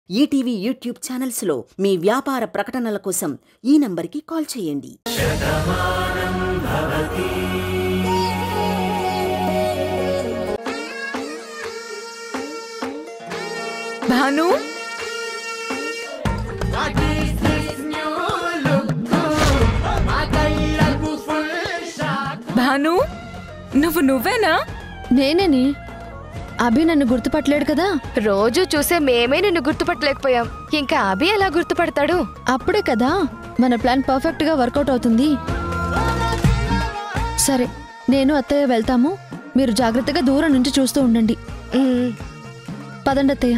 ETV YouTube ఛానల్స్లో మీ వ్యాపార ప్రకటనల కోసం ఈ నంబర్కి కాల్ చేయండి భాను భాను నువ్వు నువ్వేనా నేనేని అభి నన్ను గుర్తుపట్టలేడు కదా రోజు చూసే మేమే నిన్ను గుర్తుపట్టలేకపోయాం ఇంకా అభి ఎలా గుర్తుపడతాడు అప్పుడే కదా మన ప్లాన్ పర్ఫెక్ట్ గా వర్కౌట్ అవుతుంది సరే నేను అత్తయ్య వెళ్తాము మీరు జాగ్రత్తగా దూరం నుంచి చూస్తూ ఉండండి ఉమ్, పదండి అత్తయ్య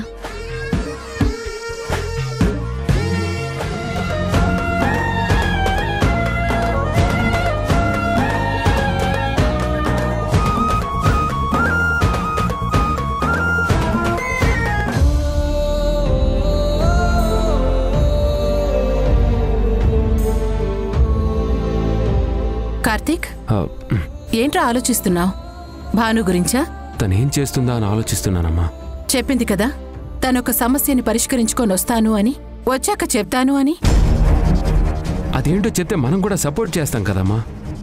కార్తీక్ ఆ, మ్, ఏంట్రా ఆలోచిస్తున్నావు భాను గురించా తనేం చేస్తుందా అని ఆలోచిస్తున్నానమ్మా చెప్పింది కదా తనొక సమస్యని పరిష్కరించుకొని వస్తాను అని వచ్చాక చెప్తాను అని అదేంటో చెప్తే మనం కూడా సపోర్ట్ చేస్తాం కదమ్మా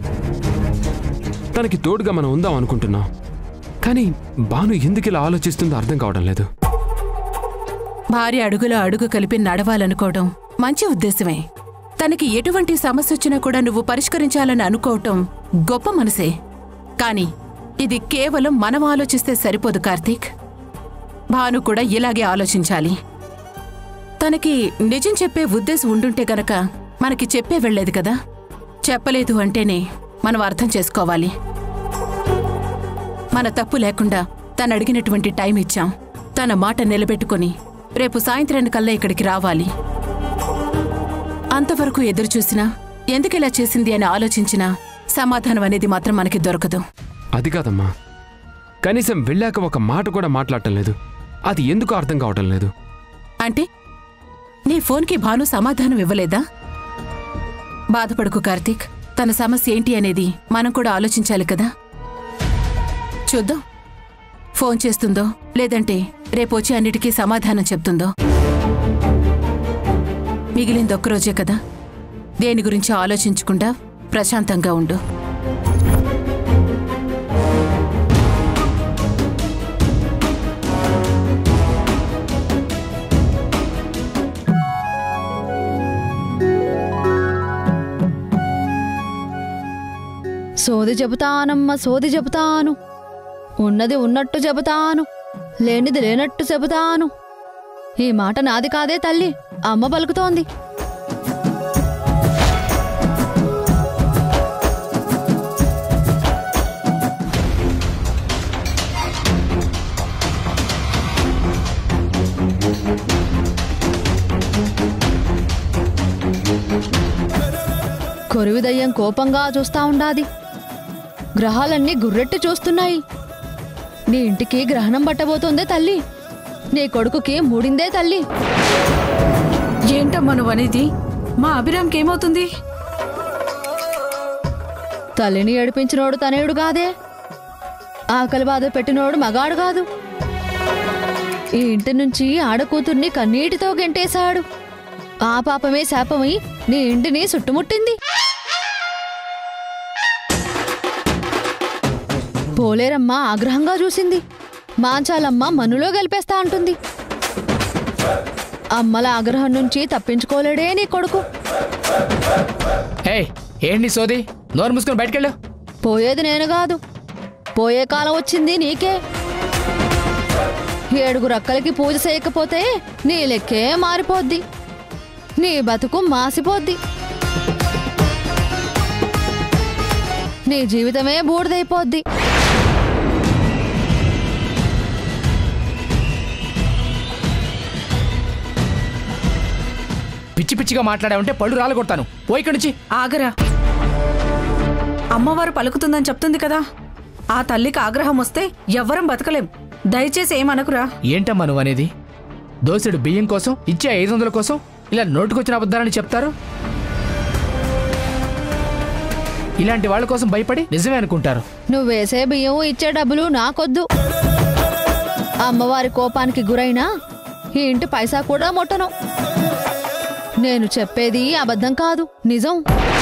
తనకి తోడుగా మనం ఉందాం అనుకుంటున్నాం కానీ బాను ఎందుకు ఇలా ఆలోచిస్తుందో అర్థం కావడం లేదు భార్య అడుగులో అడుగు కలిపి నడవాలనుకోవడం మంచి ఉద్దేశమే తనకి ఎటువంటి సమస్య వచ్చినా కూడా నువ్వు పరిష్కరించాలని అనుకోవటం గొప్ప మనసే కాని ఇది కేవలం మనం ఆలోచిస్తే సరిపోదు కార్తీక్ భాను కూడా ఇలాగే ఆలోచించాలి తనకి నిజం చెప్పే ఉద్దేశం ఉండుంటే గనక మనకి చెప్పే వెళ్ళేది కదా చెప్పలేదు అంటేనే మనం అర్థం చేసుకోవాలి మన తప్పు లేకుండా తను అడిగినటువంటి టైం ఇచ్చాం తన మాట నిలబెట్టుకొని రేపు సాయంత్రానికల్లా ఇక్కడికి రావాలి అంతవరకు ఎదురు చూసినా ఎందుకిలా చేసింది అని ఆలోచించినా సమాధానం అనేది మాత్రం మనకి దొరకదు అది కాదమ్మా కనీసం వెళ్ళాక ఒక మాట కూడా మాట్లాడటం లేదు అది ఎందుకు అర్థం కావటం లేదు అంటే నీ ఫోన్కి భాను సమాధానం ఇవ్వలేదా బాధపడుకు కార్తీక్ తన సమస్య ఏంటి అనేది మనం కూడా ఆలోచించాలి కదా చూద్దాం ఫోన్ చేస్తుందో లేదంటే రేపు వచ్చి అన్నిటికీ సమాధానం చెప్తుందో మిగిలింది ఒక్కరోజే కదా దేని గురించి ఆలోచించకుండా ప్రశాంతంగా ఉండు సోది చెబుతానమ్మ సోది చెబుతాను ఉన్నది ఉన్నట్టు చెబుతాను లేనిది లేనట్టు చెబుతాను ఈ మాట నాది కాదే తల్లి అమ్మ పలుకుతోంది కొరివి దయ్యం కోపంగా చూస్తా ఉండాది గ్రహాలన్నీ గుర్రెట్టి చూస్తున్నాయి నీ ఇంటికి గ్రహణం పట్టబోతోందే తల్లి నీ కొడుకుకి మూడిందే తల్లి ఏంటమ్మా నువ్వు అనేది మా అభిరామ్కి ఏమవుతుంది తల్లిని ఏడిపించినోడు తనేయుడు కాదే ఆకలి బాధ పెట్టినోడు మగాడు కాదు ఈ ఇంటి నుంచి ఆడకూతుర్ని కన్నీటితో గెంటేశాడు ఆ పాపమే శాపమై నీ ఇంటిని చుట్టుముట్టింది పోలేరమ్మ ఆగ్రహంగా చూసింది మాంచాలమ్మ మనులో గెలిపేస్తా అంటుంది అమ్మల ఆగ్రహం నుంచి తప్పించుకోలేడే నీ కొడుకు ఏయ్ ఏంటి సోది నోరు మూసుకొని బయటకెళ్ళు పోయేది నేను కాదు పోయే కాలం వచ్చింది నీకే ఏడుగురు అక్కలకి పూజ చేయకపోతే నీ లెక్కే మారిపోద్ది నీ బతుకు మాసిపోద్ది నీ జీవితమే బూడిదైపోద్ది పిచ్చి పిచ్చిగా మాట్లాడావంటే పళ్ళు రాలు కొడతాను పో ఇక్కడి నుంచి ఆగరా అమ్మవారు పలుకుతుందని చెప్తుంది కదా ఆ తల్లికి ఆగ్రహం వస్తే ఎవ్వరం బతకలేం దయచేసి ఏమనకురా ఏంటమ్మా నువ్వు అనేది దోసెడు బియ్యం కోసం ఇచ్చే ఐదు వందల కోసం ఇలా నోటుకొచ్చిన అబద్ధాలని చెప్తారు ఇలాంటి వాళ్ళ కోసం భయపడి నిజమే అనుకుంటారు నువ్వు వేసే బియ్యం ఇచ్చే డబ్బులు నాకొద్దు అమ్మవారి కోపానికి గురైనా ఈ ఇంటి పైసా కూడా ముట్టను నేను చెప్పేది అబద్ధం కాదు నిజం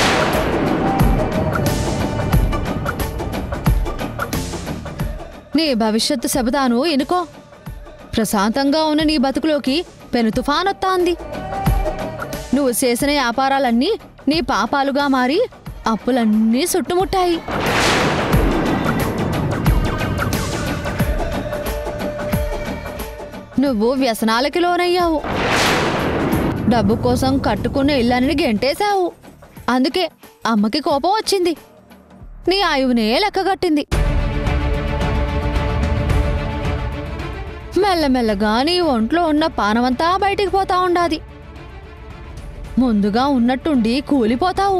నీ భవిష్యత్తు చెబుతాను ఎనుకో ప్రశాంతంగా ఉన్న నీ బతుకులోకి పెను తుఫానొత్తాంది నువ్వు చేసిన వ్యాపారాలన్నీ నీ పాపాలుగా మారి అప్పులన్నీ చుట్టుముట్టాయి నువ్వు వ్యసనాలకి లోనయ్యావు డబ్బు కోసం కట్టుకున్న ఇల్లని గెంటేశావు అందుకే అమ్మకి కోపం వచ్చింది నీ ఆయువునే లెక్కగట్టింది మెల్లమెల్లగా నీ ఒంట్లో ఉన్న పానమంతా బయటికి పోతా ఉండాది ముందుగా ఉన్నట్టుండి కూలిపోతావు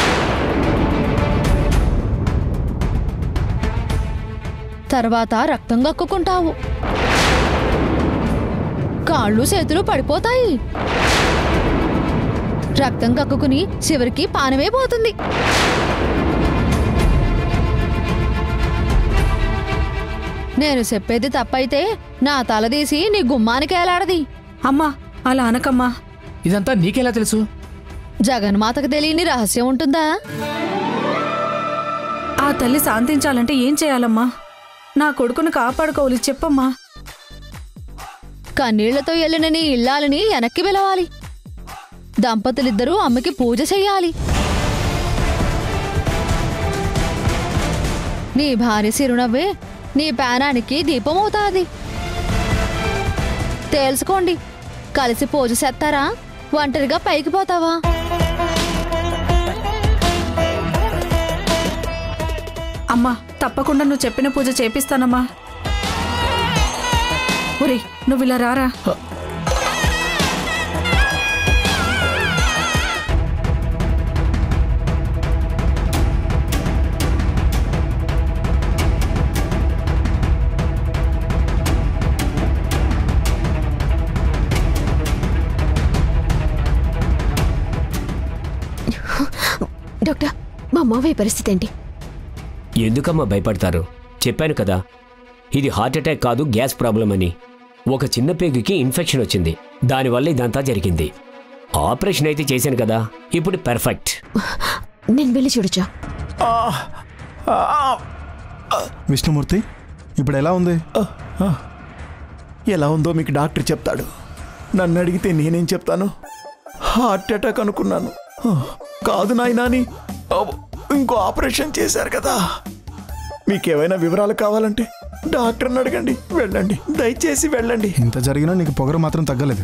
తర్వాత రక్తం కక్కుకుంటావు కాళ్ళు చేతులు పడిపోతాయి రక్తం కక్కుకుని చివరికి పానమే పోతుంది నేను చెప్పేది తప్పైతే నా తలదీసి నీ గుమ్మానికి ఏలాడది అమ్మా అలా అనకమ్మా ఇదంతా నీకెలా తెలుసు జగన్మాతకు తెలియని రహస్యం ఉంటుందా ఆ తల్లి శాంతించాలంటే ఏం చేయాలమ్మా నా కొడుకును కాపాడుకోవాలి చెప్పమ్మా కన్నీళ్లతో వెళ్ళిన నీ ఇల్లాలని వెనక్కి పిలవాలి దంపతులిద్దరూ అమ్మకి పూజ చెయ్యాలి నీ భార్య సిరునవ్వే నీ పేనానికి దీపమవుతాది తేల్చుకోండి కలిసి పూజ చేస్తారా ఒంటరిగా పైకి పోతావా అమ్మా తప్పకుండా నువ్వు చెప్పిన పూజ చేపిస్తానమ్మా ఒరేయ్ నువ్వు ఇలా రారా డాక్టర్ మా మావయ్య పరిస్థితి ఏంటి ఎందుకమ్మా భయపడతారు చెప్పాను కదా ఇది హార్ట్ అటాక్ కాదు గ్యాస్ ప్రాబ్లం అని ఒక చిన్న పేగుకి ఇన్ఫెక్షన్ వచ్చింది దానివల్ల ఇదంతా జరిగింది ఆపరేషన్ అయితే చేశాను కదా ఇప్పుడు పెర్ఫెక్ట్ నేను వెళ్ళి చూడొచ్చా విష్ణుమూర్తి ఇప్పుడు ఎలా ఉంది ఎలా ఉందో మీకు డాక్టర్ చెప్తాడు నన్ను అడిగితే నేనేం చెప్తాను హార్ట్ అటాక్ అనుకున్నాను కాదు నాయనా అని అవ్, ఇంకో ఆపరేషన్ చేశారు కదా మీకేమైనా వివరాలు కావాలంటే డాక్టర్ని అడగండి వెళ్ళండి దయచేసి వెళ్ళండి ఇంత జరిగినా నీకు పొగరు మాత్రం తగ్గలేదు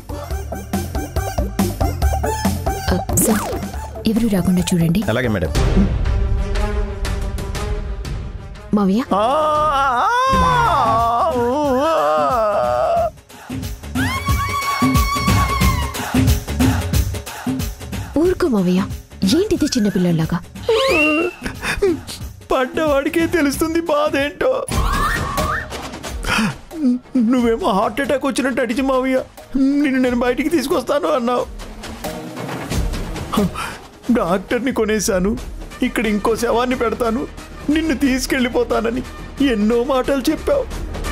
ఆ, సార్ ఎవరు రాకుండా చూడండి అలాగే మేడం మావయ్య ఊరుకో మావయ్య ఏంటిది చిన్నపిల్లల్లాగా పడ్డవాడికే తెలుస్తుంది బాధ ఏంటో నువ్వేమో హార్ట్ అటాక్ వచ్చినట్టు అడిచి మావయ్య నిన్ను నేను బయటికి తీసుకొస్తాను అన్నావు డాక్టర్ని కొనేశాను ఇక్కడ ఇంకో శవాన్ని పెడతాను నిన్ను తీసుకెళ్ళిపోతానని ఎన్నో మాటలు చెప్పావు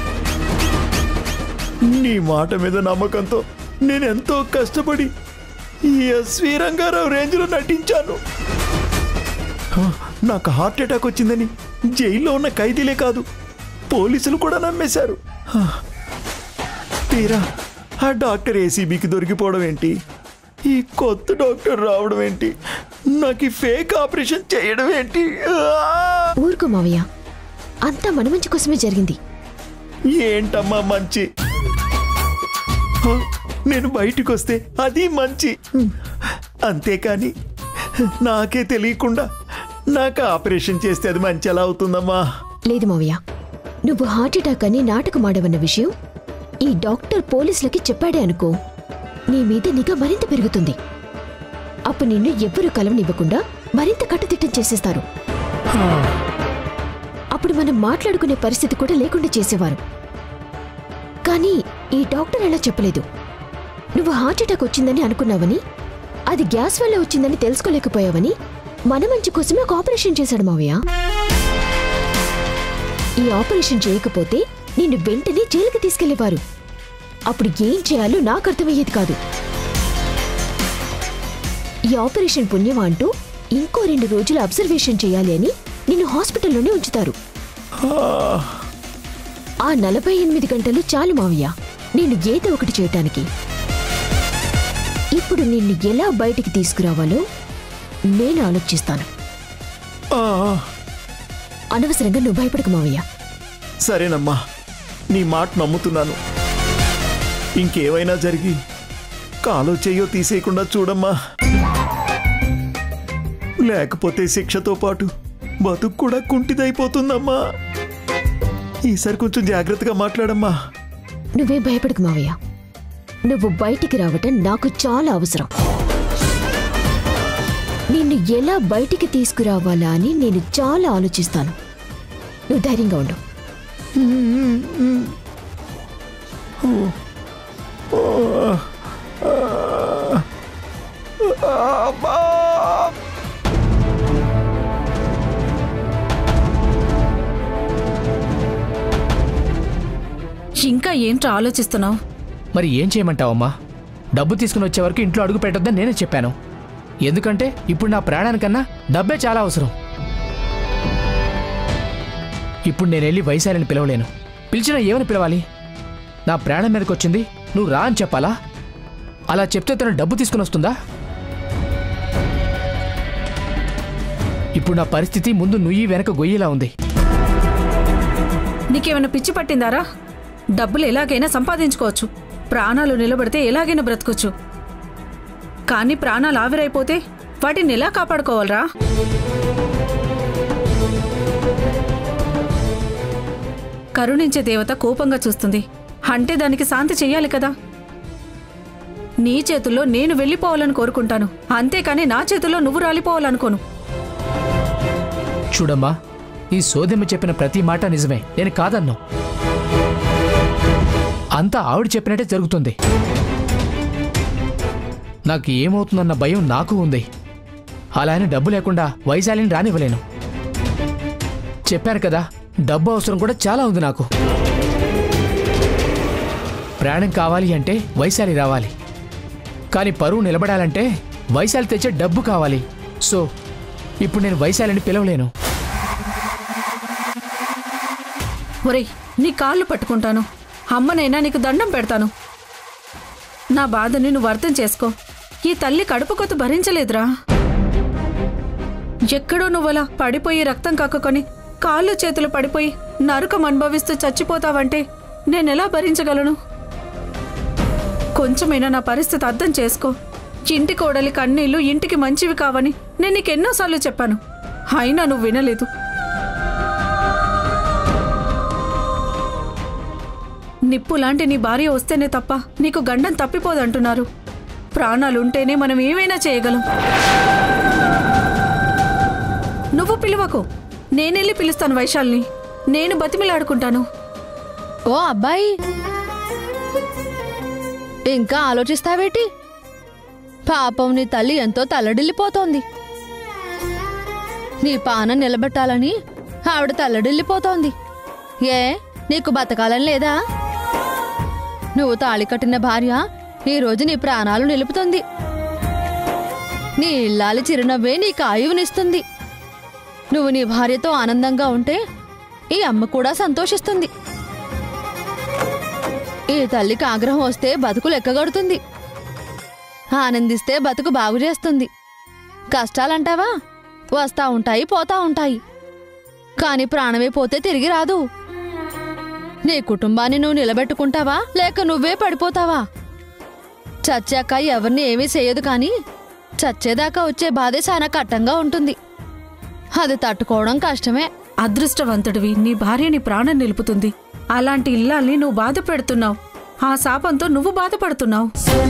నీ మాట మీద నమ్మకంతో నేను ఎంతో కష్టపడి ఈ ఎస్వి రంగారావు రేంజ్లో నటించాను నాకు హార్ట్ అటాక్ వచ్చిందని జైల్లో ఉన్న ఖైదీలే కాదు పోలీసులు కూడా నమ్మేశారు హ. తీరా ఆ డాక్టర్ ఏసీబీకి దొరికిపోవడం ఏంటి ఈ కొత్త డాక్టర్ రావడం ఏంటి నాకు ఈ ఫేక్ ఆపరేషన్ చేయడం ఏంటి ఆ! ఊరుకో మావయ్య అంతా మన మంచి కోసమే జరిగింది ఏంటమ్మా మంచి హ, నేను బయటికి వస్తే అది మంచి అంతేకాని నాకే తెలియకుండా నాకు ఆపరేషన్ చేస్తే అది మంచి ఎలా అవుతుందమ్మా లేదు మావయ్య నువ్వు హార్ట్ అటాక్ అని నాటకమాడవన్న విషయం ఈ డాక్టర్ పోలీసులకి చెప్పాడే అనుకో నీ మీద నిఘా మరింత పెరుగుతుంది అప్పుడు నిన్ను ఎవ్వరూ కలవనివ్వకుండా మరింత కట్టుదిట్టం చేసేస్తారు అప్పుడు మనం మాట్లాడుకునే పరిస్థితి కూడా లేకుండా చేసేవారు కానీ ఈ డాక్టర్ అలా చెప్పలేదు నువ్వు హార్ట్ అటాక్ వచ్చిందని అనుకున్నావని అది గ్యాస్ వల్ల వచ్చిందని తెలుసుకోలేకపోయావని మన మంచి కోసమే ఒక ఆపరేషన్ చేశాడు మావయ్య ఈ ఆపరేషన్ చేయకపోతే నిన్ను వెంటనే జైలుకి తీసుకెళ్లేవారు అప్పుడు ఏం చేయాలో నాకు అర్థమయ్యేది కాదు ఈ ఆపరేషన్ పుణ్యమా అంటూ ఇంకో రెండు రోజులు అబ్జర్వేషన్ చేయాలి అని నిన్ను హాస్పిటల్లోనే ఉంచుతారు ఆ నలభై ఎనిమిది గంటలు చాలు మావయ్య నేను ఏదో ఒకటి చేయటానికి ఇప్పుడు నిన్ను ఎలా బయటికి తీసుకురావాలో నేను ఆలోచిస్తాను అనవసరంగా నువ్వు భయపడకు మావయ్య సరేనమ్మా నీ మాట నమ్ముతున్నాను ఇంకేమైనా జరిగి కాలో చెయ్యో తీసేయకుండా చూడమ్మా లేకపోతే శిక్షతో పాటు బతుకు కూడా కుంటిదైపోతుందమ్మా ఈసారి కొంచెం జాగ్రత్తగా మాట్లాడమ్మా నువ్వే భయపడకు మావయ్య నువ్వు బయటికి రావటం నాకు చాలా అవసరం నిన్ను ఎలా బయటికి తీసుకురావాలా అని నేను చాలా ఆలోచిస్తాను నువ్వు ధైర్యంగా ఉండు ఇంకా ఏంట్రా ఆలోచిస్తున్నావు మరి ఏం చేయమంటావమ్మా డబ్బు తీసుకుని వచ్చే వరకు ఇంట్లో అడుగు పెట్టొద్దని నేనే చెప్పాను ఎందుకంటే ఇప్పుడు నా ప్రాణానికన్నా డబ్బే చాలా అవసరం ఇప్పుడు నేను వెళ్ళి వైశాలిని పిలవలేను పిలిచినా ఏమని పిలవాలి నా ప్రాణం మీదకి వచ్చింది నువ్వు రా అని చెప్పాలా అలా చెప్తే తను డబ్బు తీసుకుని వస్తుందా ఇప్పుడు నా పరిస్థితి ముందు నుయ్యి వెనక గొయ్యిలా ఉంది నీకేమైనా పిచ్చి పట్టిందారా డబ్బులు ఎలాగైనా సంపాదించుకోవచ్చు ప్రాణాలు నిలబడితే ఎలాగైనా బ్రతకొచ్చు కానీ ప్రాణాలు ఆవిరైపోతే వాటిని ఎలా కాపాడుకోవాలరా కరుణించే దేవత కోపంగా చూస్తుంది అంటే దానికి శాంతి చెయ్యాలి కదా నీ చేతుల్లో నేను వెళ్ళిపోవాలని కోరుకుంటాను అంతేకాని నా చేతుల్లో నువ్వు రాలిపోవాలనుకోను చూడమ్మా ఈ సోదెమ్మ చెప్పిన ప్రతి మాట నిజమే నేను కాదన్ను అంతా ఆవిడ చెప్పినట్టే జరుగుతుంది నాకు ఏమవుతుందన్న భయం నాకు ఉంది అలా అని డబ్బు లేకుండా వైశాలిని రానివ్వలేను చెప్పాను కదా డబ్బు అవసరం కూడా చాలా ఉంది నాకు ప్రాణం కావాలి అంటే వైశాలి రావాలి కానీ పరువు నిలబడాలంటే వైశాలి తెచ్చే డబ్బు కావాలి సో ఇప్పుడు నేను వైశాలిని పిలవలేను ఒరేయ్ నీ కాళ్ళు పట్టుకుంటాను అమ్మనైనా నీకు దండం పెడతాను నా బాధని నువ్వు అర్థం చేసుకో ఈ తల్లి కడుపు కొత్త భరించలేదురా ఎక్కడో నువ్వలా పడిపోయి రక్తం కక్కుకొని కాళ్ళు చేతులు పడిపోయి నరకం అనుభవిస్తూ చచ్చిపోతావంటే నేనెలా భరించగలను కొంచెమైనా నా పరిస్థితి అర్థం చేసుకో ఇంటి కోడలి కన్నీళ్లు ఇంటికి మంచివి కావని నేను నీకెన్నోసార్లు చెప్పాను అయినా నువ్వు వినలేదు నిప్పు లాంటి నీ భార్య వస్తేనే తప్ప నీకు గండం తప్పిపోదంటున్నారు ప్రాణాలుంటేనే మనం ఏమైనా చేయగలం నువ్వు పిలువకు నేనెళ్ళి పిలుస్తాను వైశాల్ని నేను బతిమిలాడుకుంటాను ఓ అబ్బాయి ఇంకా ఆలోచిస్తావేటి పాపం నీ తల్లి ఎంతో తల్లడిల్లిపోతోంది నీ పానం నిలబెట్టాలని ఆవిడ తల్లడిల్లిపోతోంది ఏ నీకు బతకాలని లేదా నువ్వు తాళి కట్టిన భార్య ఈ రోజు నీ ప్రాణాలు నిలుపుతుంది నీ ఇల్లాలి చిరునవ్వే నీకు ఆయువునిస్తుంది నువ్వు నీ భార్యతో ఆనందంగా ఉంటే ఈ అమ్మ కూడా సంతోషిస్తుంది ఈ తల్లికి ఆగ్రహం వస్తే బతుకు లెక్కగడుతుంది ఆనందిస్తే బతుకు బాగు చేస్తుంది కష్టాలంటావా వస్తా ఉంటాయి పోతా ఉంటాయి కాని ప్రాణమే పోతే తిరిగి రాదు నీ కుటుంబాన్ని నువ్వు నిలబెట్టుకుంటావా లేక నువ్వే పడిపోతావా చచ్చాక ఎవరిని ఏమీ చేయదు కాని చచ్చేదాకా వచ్చే బాధే చాలా కట్టంగా ఉంటుంది అది తట్టుకోవడం కష్టమే అదృష్టవంతుడివి నీ భార్య నీ ప్రాణం నిలుపుతుంది అలాంటి ఇల్లాల్ని నువ్వు బాధ పెడుతున్నావు ఆ శాపంతో నువ్వు బాధపడుతున్నావు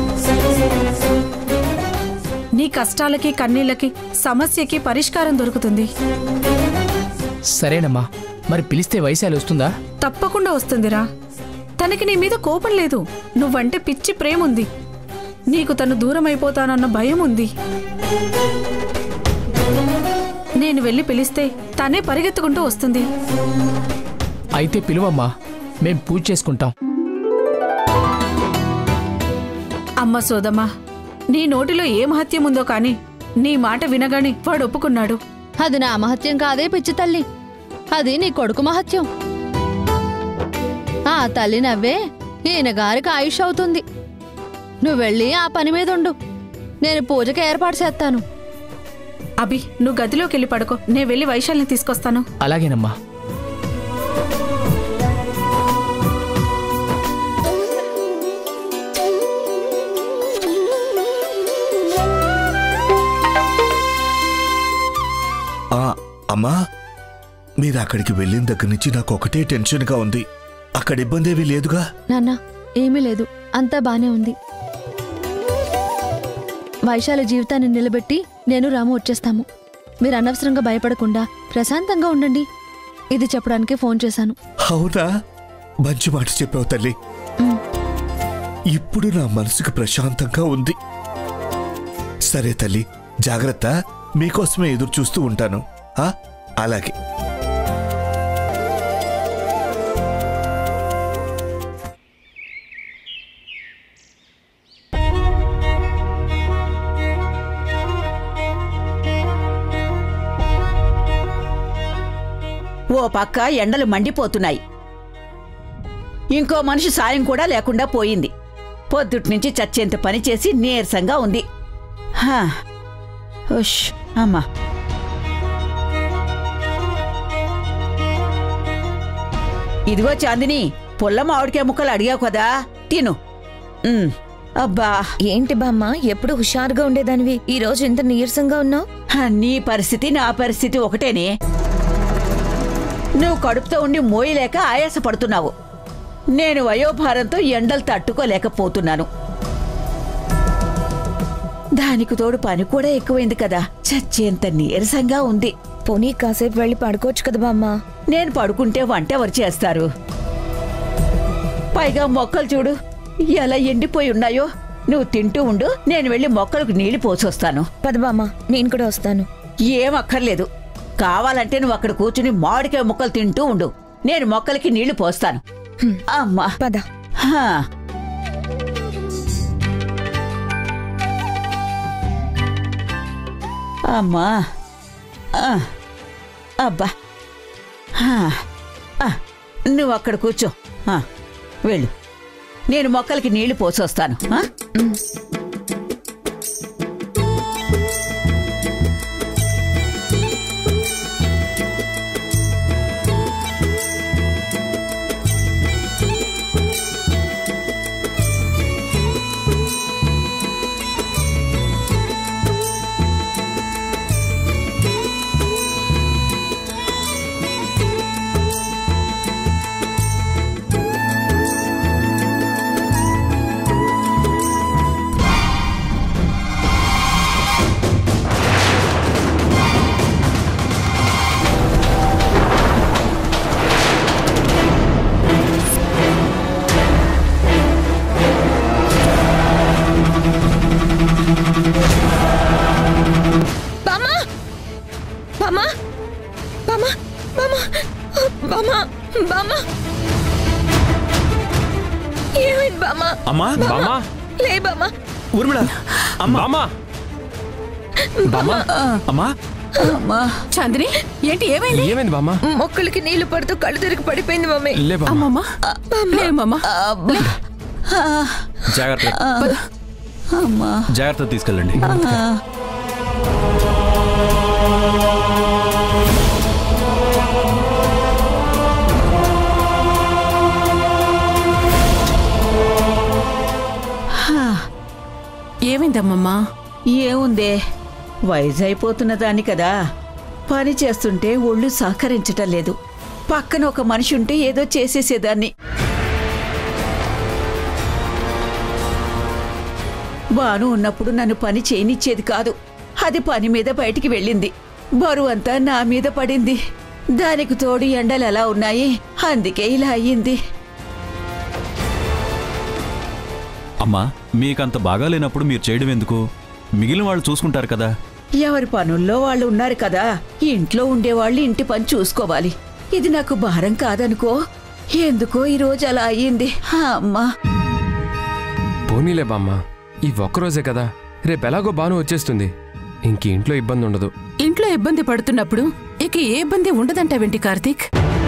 నీ కష్టాలకి కన్నీళ్ళకి సమస్యకి పరిష్కారం దొరుకుతుంది సరేనమ్మా మరి పిలిస్తే వైశాలి వస్తుందా తప్పకుండా వస్తుందిరా తనకి నీ మీద కోపం లేదు నువ్వంటే పిచ్చి ప్రేమ ఉంది నీకు తను దూరం అయిపోతానన్న భయం ఉంది నేను వెళ్ళి పిలిస్తే తనే పరిగెత్తుకుంటూ వస్తుంది అయితే పిలువమ్మా మేం పూజ చేసుకుంటాం అమ్మ సోదమ్మా నీ నోటిలో ఏ మహత్యం ఉందో కాని నీ మాట వినగాని వాడు ఒప్పుకున్నాడు అది నా మహత్యం కాదే పిచ్చి తల్లి అది నీ కొడుకు మహత్యం ఆ తల్లి నవ్వే ఈయన గారికి ఆయుష్ అవుతుంది నువ్వు వెళ్ళి ఆ పని మీద ఉండు నేను పూజకి ఏర్పాటు చేస్తాను అభి నువ్వు గదిలోకి వెళ్ళి పడుకో నేను వెళ్ళి వైశాల్ని తీసుకొస్తాను అలాగేనమ్మా ఆ, అమ్మా మీరు అక్కడికి వెళ్ళిన దగ్గర నుంచి నాకు ఒకటే టెన్షన్గా ఉంది అక్కడ ఇబ్బంది ఏమీ లేదుగా నాన్న ఏమీ లేదు అంతా బానే ఉంది వైశాలి జీవితాన్ని నిలబెట్టి నేను రాము వచ్చేస్తాము మీరు అనవసరంగా భయపడకుండా ప్రశాంతంగా ఉండండి ఇది చెప్పడానికి ఫోన్ చేశాను అవునా మంచి మాట చెప్పావు తల్లి ఇప్పుడు నా మనసుకు ప్రశాంతంగా ఉంది సరే తల్లి జాగ్రత్త మీకోసమే ఎదురు చూస్తూ ఉంటాను ఆ అలాగే ఓ పక్క ఎండలు మండిపోతున్నాయి ఇంకో మనిషి సాయం కూడా లేకుండా పోయింది పొద్దుటి నుంచి చచ్చేంత పని చేసి నీరసంగా ఉంది హా. ఉష్ అమ్మా ఇదిగో చాందిని పుల్ల మామిడికాయ ముక్కలు అడిగావు కదా తిను ఉమ్, అబ్బా ఏంటి బామ్మ ఎప్పుడు హుషారుగా ఉండేదానివి ఈ రోజు ఇంత నీరసంగా ఉన్నావు నీ పరిస్థితి నా పరిస్థితి ఒకటేనే నువ్వు కడుపుతో ఉండి మోయలేక ఆయాస పడుతున్నావు నేను వయోభారంతో ఎండలు తట్టుకోలేకపోతున్నాను దానికి తోడు పని కూడా ఎక్కువైంది కదా చచ్చేంత నీరసంగా ఉంది పోనీ కాసేపు వెళ్ళి పడుకోవచ్చు కదా బామ్మ నేను పడుకుంటే వంట ఎవరు చేస్తారు పైగా మొక్కలు చూడు ఎలా ఎండిపోయి ఉన్నాయో నువ్వు తింటూ ఉండు నేను వెళ్ళి మొక్కలకు నీళ్లు పోసొస్తాను పద బామ్మ నేను కూడా వస్తాను ఏం అక్కర్లేదు కావాలంటే నువ్వు అక్కడ కూర్చుని మామిడికాయ ముక్కలు తింటూ ఉండు నేను మొక్కలకి నీళ్లు పోస్తాను అమ్మా పద హా. అమ్మా ఆ. అబ్బా హా. ఆ, నువ్వు అక్కడ కూర్చో ఆ, వెళ్ళు నేను మొక్కలకి నీళ్లు పోసొస్తాను ఆ? బామ్మ బామ్మ బామ్మ బామ్మ బామ్మ బామ్మ ఏమైంది బామ్మ అమ్మా బామ్మా లే బామ్మ ఊర్మిళ అమ్మా అమ్మా బామ్మా అమ్మా అమ్మా చాందిని ఏంటి ఏమైంది ఏమైంది బామ్మా మొక్కలకి నీళ్లు పడుతూ కళ్ళు తిరిగి పడిపోయింది మమ్మీ లే బామ్మ. అమ్మమ్మా లేమమ్మా జాగ్రత్త అమ్మా జాగ్రత్త తీసుకెళ్ళండి హా. ఏమైందమ్మమ్మా ఏముందే వయసు అయిపోతున్న దాన్ని కదా పని చేస్తుంటే ఒళ్ళు సహకరించటం లేదు పక్కన ఒక మనిషి ఉంటే ఏదో చేసేసేదాన్ని బాను ఉన్నప్పుడు నన్ను పని చేయనిచ్చేది కాదు అది పని మీద బయటికి వెళ్ళింది బరువంతా నా మీద పడింది దానికి తోడు ఎండలు ఎలా ఉన్నాయి అందుకే ఇలా అయ్యింది అమ్మా మీకంత బాగా లేనప్పుడు మీరు చేయడం ఎందుకు మిగిలిన వాళ్ళు చూసుకుంటారు కదా ఎవరి పనుల్లో వాళ్ళు ఉన్నారు కదా ఇంట్లో ఉండేవాళ్ళు ఇంటి పని చూసుకోవాలి ఇది నాకు భారం కాదనుకో ఎందుకో ఈరోజు అలా అయ్యింది హా, అమ్మా పోనీలే బామ్మ ఈ ఒక్కరోజే కదా రేపు ఎలాగో బాను వచ్చేస్తుంది ఇంక ఇంట్లో ఇబ్బంది ఉండదు ఇంట్లో ఇబ్బంది పడుతున్నప్పుడు ఇక ఏ ఇబ్బంది ఉండదంటావేంటి కార్తీక్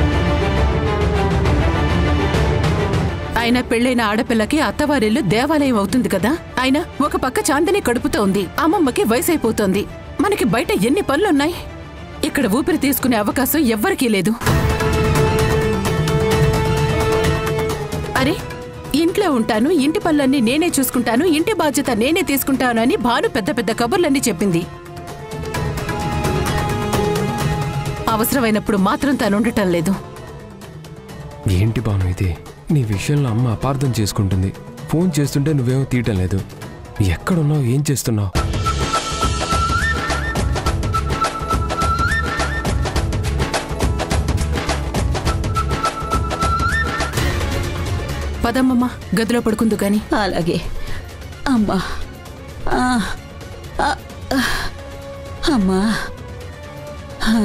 అయినా పెళ్ళైన ఆడపిల్లకి అత్తవారిల్లు దేవాలయం అవుతుంది కదా అయినా ఒక పక్క చాందిని కడుపుతో ఉంది అమ్మమ్మకి వయసు అయిపోతోంది మనకి బయట ఎన్ని పనులున్నాయి ఇక్కడ ఊపిరి తీసుకునే అవకాశం ఎవ్వరికీ లేదు అరే ఇంట్లో ఉంటాను ఇంటి పనులన్నీ నేనే చూసుకుంటాను ఇంటి బాధ్యత నేనే తీసుకుంటాను అని భాను పెద్ద పెద్ద కబుర్లన్నీ చెప్పింది అవసరమైనప్పుడు మాత్రం తను ఉండటం లేదు ఏంటి బాను ఇది నీ విషయంలో అమ్మ అపార్థం చేసుకుంటుంది ఫోన్ చేస్తుంటే నువ్వేమో తీయటం లేదు ఎక్కడున్నావు ఏం చేస్తున్నావు పదమ్మమ్మ గదిలో పడుకుందు గాని అలాగే అమ్మా ఆ, ఆ, ఆ, అమ్మా ఆ.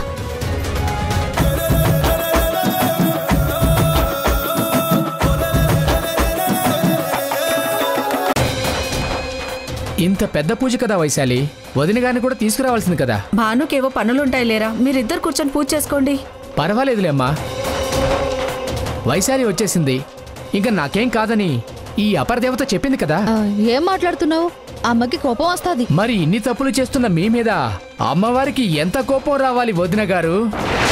ఇంత పెద్ద పూజ కదా వైశాలి వదిన గారిని కూడా తీసుకురావాల్సింది కదా భానుకేవో పనులుంటాయి లేరా మీరిద్దరు కూర్చొని పూజ చేసుకోండి పర్వాలేదులే అమ్మా వైశాలి వచ్చేసింది ఇంకా నాకేం కాదని ఈ అపరదేవత చెప్పింది కదా ఆ, ఏం మాట్లాడుతున్నావు అమ్మకి కోపం వస్తాది మరి ఇన్ని తప్పులు చేస్తున్న మీ మీద అమ్మవారికి ఎంత కోపం రావాలి వదిన గారు